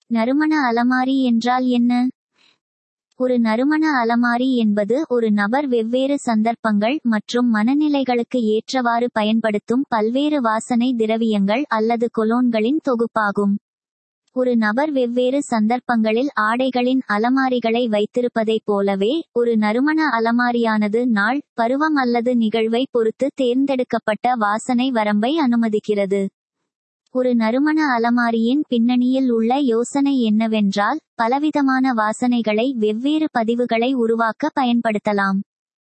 நறுமண அலமாரி என்றால் என்ன ஒரு நறுமண அலமாரி என்பது ஒரு நபர் வெவ்வேறு சந்தர்ப்பங்கள் மற்றும் மனநிலைகளுக்கு ஏற்றவாறு பயன்படுத்தும் பல்வேறு வாசனை திரவியங்கள் அல்லது கொலோன்களின் தொகுப்பாகும் ஒரு நபர் வெவ்வேறு சந்தர்ப்பங்களில் ஆடைகளின் அலமாரிகளை வைத்திருப்பதைப் போலவே ஒரு நறுமண அலமாரியானது நாள் பருவம் அல்லது நிகழ்வை பொறுத்து தேர்ந்தெடுக்கப்பட்ட வாசனை வரம்பை அனுமதிக்கிறது ஒரு நறுமண அலமாரியின் பின்னணியில் உள்ள யோசனை என்னவென்றால் பலவிதமான வாசனைகளை வெவ்வேறு பதிவுகளை உருவாக்க பயன்படுத்தலாம்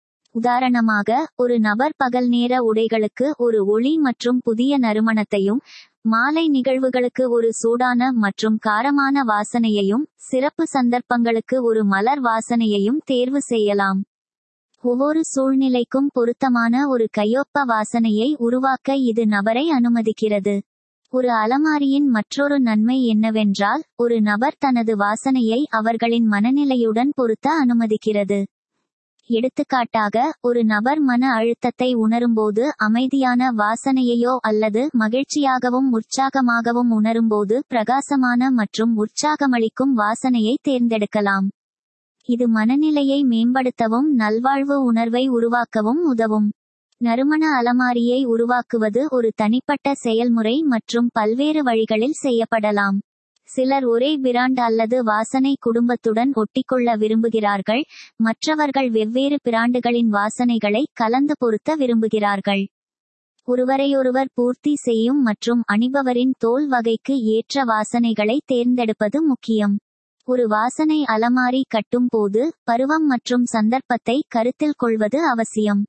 உதாரணமாக ஒரு நபர் பகல் நேர உடைகளுக்கு ஒரு ஒளி மற்றும் புதிய நறுமணத்தையும் மாலை நிகழ்வுகளுக்கு ஒரு சூடான மற்றும் காரமான வாசனையையும் சிறப்பு சந்தர்ப்பங்களுக்கு ஒரு மலர் வாசனையையும் தேர்வு செய்யலாம் ஒவ்வொரு சூழ்நிலைக்கும் பொருத்தமான ஒரு கையொப்ப வாசனையை உருவாக்க இது நபரை அனுமதிக்கிறது ஒரு அலமாரியின் மற்றொரு நன்மை என்னவென்றால் ஒரு நபர் தனது வாசனையை அவர்களின் மனநிலையுடன் பொருத்த அனுமதிக்கிறது எடுத்துக்காட்டாக ஒரு நபர் மன அழுத்தத்தை உணரும்போது அமைதியான வாசனையையோ அல்லது மகிழ்ச்சியாகவும் உற்சாகமாகவும் உணரும்போது பிரகாசமான மற்றும் உற்சாகமளிக்கும் வாசனையை தேர்ந்தெடுக்கலாம் இது மனநிலையை மேம்படுத்தவும் நல்வாழ்வு உணர்வை உருவாக்கவும் உதவும் நறுமண அலமாரியை உருவாக்குவது ஒரு தனிப்பட்ட செயல்முறை மற்றும் பல்வேறு வழிகளில் செய்யப்படலாம் சிலர் ஒரே பிராண்ட் அல்லது வாசனை குடும்பத்துடன் ஒட்டிக்கொள்ள விரும்புகிறார்கள் மற்றவர்கள் வெவ்வேறு பிராண்டுகளின் வாசனைகளை கலந்து பொருத்த விரும்புகிறார்கள் ஒருவரையொருவர் பூர்த்தி செய்யும் மற்றும் அணிபவரின் தோல் வகைக்கு ஏற்ற வாசனைகளை தேர்ந்தெடுப்பது முக்கியம் ஒரு வாசனை அலமாரி கட்டும் போது பருவம் மற்றும் சந்தர்ப்பத்தை கருத்தில் கொள்வது அவசியம்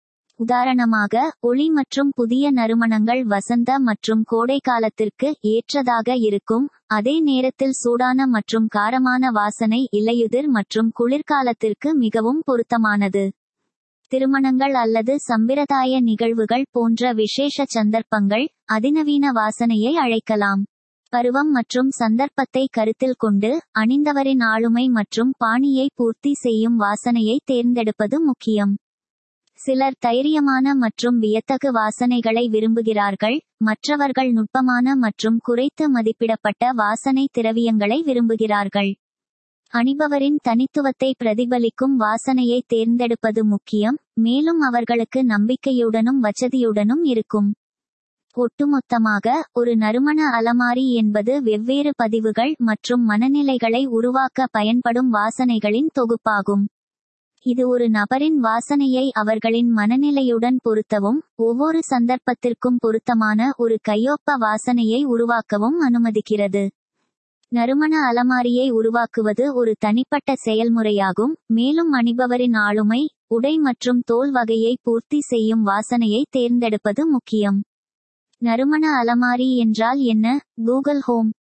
உதாரணமாக ஒளி மற்றும் புதிய நறுமணங்கள் வசந்த மற்றும் கோடை காலத்திற்கு ஏற்றதாக இருக்கும் அதே நேரத்தில் சூடான மற்றும் காரமான வாசனை இலையுதிர் மற்றும் குளிர்காலத்திற்கு மிகவும் பொருத்தமானது திருமணங்கள் அல்லது சம்பிரதாய நிகழ்வுகள் போன்ற விசேஷ சந்தர்ப்பங்கள் அதிநவீன வாசனையை அழைக்கலாம் பருவம் மற்றும் சந்தர்ப்பத்தை கருத்தில் கொண்டு அணிந்தவரின் ஆளுமை மற்றும் பாணியை பூர்த்தி செய்யும் வாசனையை தேர்ந்தெடுப்பது முக்கியம் சிலர் தைரியமான மற்றும் வியத்தகு வாசனைகளை விரும்புகிறார்கள் மற்றவர்கள் நுட்பமான மற்றும் குறைத்து மதிப்பிடப்பட்ட வாசனை திரவியங்களை விரும்புகிறார்கள் அணிபவரின் தனித்துவத்தை பிரதிபலிக்கும் வாசனையை தேர்ந்தெடுப்பது முக்கியம் மேலும் அவர்களுக்கு நம்பிக்கையுடனும் வசதியுடனும் இருக்கும் ஒட்டுமொத்தமாக ஒரு நறுமண அலமாரி என்பது வெவ்வேறு பதிவுகள் மற்றும் மனநிலைகளை உருவாக்க பயன்படும் வாசனைகளின் தொகுப்பாகும் இது ஒரு நபரின் வாசனையை அவர்களின் மனநிலையுடன் பொருத்தவும் ஒவ்வொரு சந்தர்ப்பத்திற்கும் பொருத்தமான ஒரு கையொப்ப வாசனையை உருவாக்கவும் அனுமதிக்கிறது நறுமண அலமாரியை உருவாக்குவது ஒரு தனிப்பட்ட செயல்முறையாகும் மேலும் அணிபவரின் ஆளுமை உடை மற்றும் தோல் வகையை பூர்த்தி செய்யும் வாசனையை தேர்ந்தெடுப்பது முக்கியம் நறுமண அலமாரி என்றால் என்ன கூகுள் ஹோம்